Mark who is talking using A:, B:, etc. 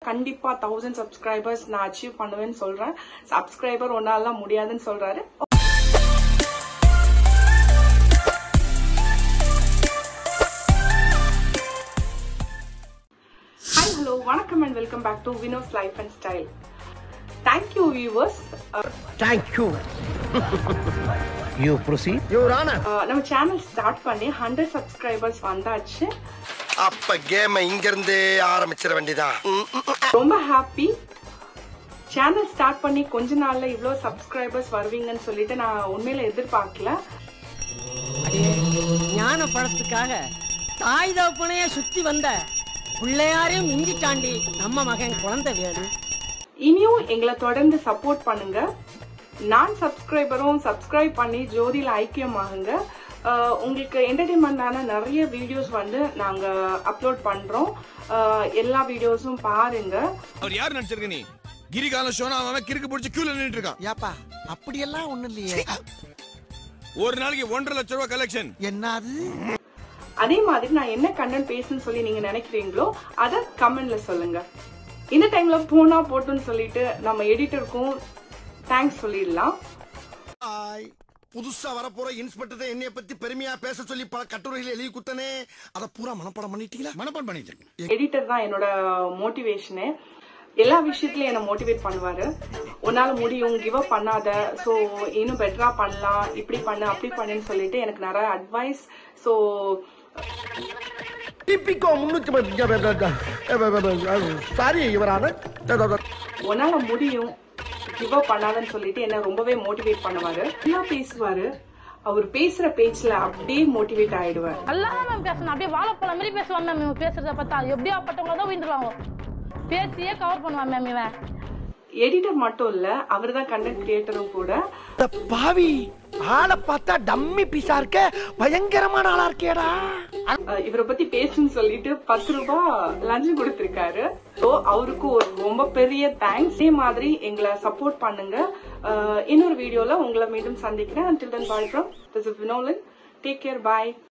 A: கண்டிப்பா thousand subscribers நான் achieve பண்ணுவேன்னு சொல்றேன் சப்ஸ்கிரைபர் ஒன்னாலாம் முடியாதுன்னு சொல்றாரு ஹாய் ஹலோ வணக்கம் and welcome back to Vino's life and style thank you viewers
B: Thank you. you proceed. Your Honor.
A: நம்ம சேனல் ஸ்டார்ட் பண்ணி ஹண்ட்ரட் சப்ஸ்கிரைபர்ஸ் வந்தாச்சு
C: அப்ப கேம இங்க இருந்தே ஆரம்பிச்சிட வேண்டியதான்
A: ரொம்ப ஹாப்பி சேனல் ஸ்டார்ட் பண்ணி கொஞ்ச நாள்ல இவ்வளோ சப்ஸ்கிரைபர்ஸ் வருவீங்கன்னு சொல்லிட்டு நான் உண்மையில எதிர்பார்க்கல
D: அடியே ஞான பழத்துக்காக தாய் தகப்பனையே சுத்தி வந்த பிள்ளையாரையும் மிஞ்சி தாண்டி நம்ம மகன் குழந்தை வேலு
A: இனியும் எங்களை தொடர்ந்து சப்போர்ட் பண்ணுங்க நான் சப்ஸ்கிரைபரும் சப்ஸ்கிரைப் பண்ணி ஜோதியில ஐக்கியமாகுங்க அஹ் உங்களுக்கு என்டர்டைன்மெண்டான நிறைய வீடியோஸ் வந்து நாங்க அப்லோட் பண்றோம் அஹ் எல்லா வீடியோஸும் பாருங்க
E: அவர் யார் நடிச்சிருக்க நீ கிரிகால ஷோனா அவன் கிறுக்கு பிடிச்சி கியூல நின்னுட்டு இருக்கான்
F: ஏப்பா அப்படியெல்லாம் ஒண்ணும் இல்லையே
E: ஒரு நாளைக்கு ஒன்றரை லட்ச ரூபாய் கலெக்ஷன்
F: என்னது
A: அதே மாதிரி நான் என்ன கண்டென்ட் பேசணும்னு சொல்லி நீங்க நினைக்கிறீங்களோ அதை கமெண்ட்ல சொல்லுங்க இந்த டைம்ல போனா போட்டுன்னு சொல்லிட்டு நம்ம எடிட்டருக்கும் தேங்க்ஸ் சொல்லிடலாம்
C: ஹாய் புதுசா வரப்போற இன்ஸ்பெக்டர் என்னைய பத்தி பெருமையா பேச சொல்லி பல கட்டுரைகள் எழுதி குத்தனே அத பூரா மனப்பாடம் பண்ணிட்டீங்களா
E: மனப்பான் பண்ணிட்டு
A: எடிட்டர் தான் என்னோட மோட்டிவேஷனு எல்லா விஷயத்துலயும் என்ன மோட்டிவேட் பண்ணுவாரு உன்னால முடியும் கிவ் அப் பண்ணாத ஸோ இன்னும் பெட்டரா பண்ணலாம் இப்படி பண்ணு அப்படி பண்ணுன்னு சொல்லிட்டு எனக்கு நிறைய அட்வைஸ் ஸோ
B: Typico முன்னூத்தி சாரி யுவரான
A: உன்னால முடியும் கிவ் அப் பண்ணாதன்னு சொல்லிட்டு என்ன ரொம்பவே மோட்டிவேட் பண்ணுவாரு நல்லா பேசுவாரு அவர் பேசுற பேச்சுல அப்படியே மோட்டிவேட் ஆயிடுவார்
G: நல்லா மேம் பேசணும் அப்படியே வாழைப்பழம் மாதிரி பேசுவான் மேம் இவன் பேசுறத பார்த்தா எப்படியா பட்டவங்கள தான் விழுந்துருவாங்க பேசியே கவர் பண்ணுவான் மேம் இவன்
A: எடிட்டர் மட்டும் இல்ல அவர் தான் கண்டென்ட் கிரியேட்டரும் கூட
B: பாவி ஆளை பார்த்தா டம்மி பீஸா இருக்க பயங்கரமான ஆளா இருக்கேடா
A: அஹ் இவரை பத்தி பேசுன்னு சொல்லிட்டு பத்து ரூபாய் லஞ்சம் கொடுத்திருக்காரு ஸோ அவருக்கு ஒரு ரொம்ப பெரிய தேங்க்ஸ் இதே மாதிரி எங்களை சப்போர்ட் பண்ணுங்க அஹ் இன்னொரு வீடியோல உங்களை மீண்டும் சந்திக்கிறேன் until then bye from this is Vinolan take care bye